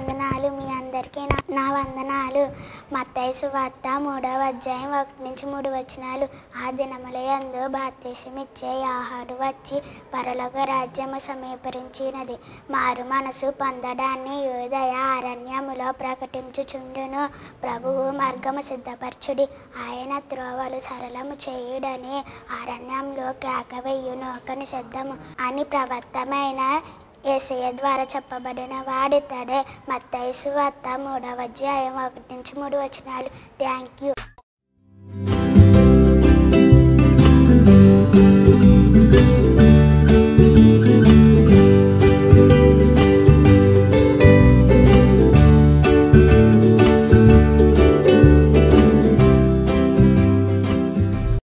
వందనాలు మీ అందరికీ నా నా వందనాలు మత్తయి సువార్త మూడవ అధ్యాయం ఒకటి నుంచి మూడు వచనాలు ఆ దినముల యందు బాప్తీసం ఇచ్చే ఆహారు వచ్చి పరలోక రాజ్యము సమీపరించినది మారు మనసు పొందడాన్ని యోదయ అరణ్యములో ప్రకటించుచుండును ప్రభువు మార్గము సిద్ధపరచుడి ఆయన త్రోవలు సరళము చేయుడని అరణ్యంలో కేక వెయ్యును కని సిద్ధము అని ప్రవర్తమైన ఏసయ్య ద్వారా చెప్పబడిన వాడితడే మత్తయి సువార్త మూడవ అధ్యాయం ఒకటి నుంచి మూడు వచనాలు థ్యాంక్ యూ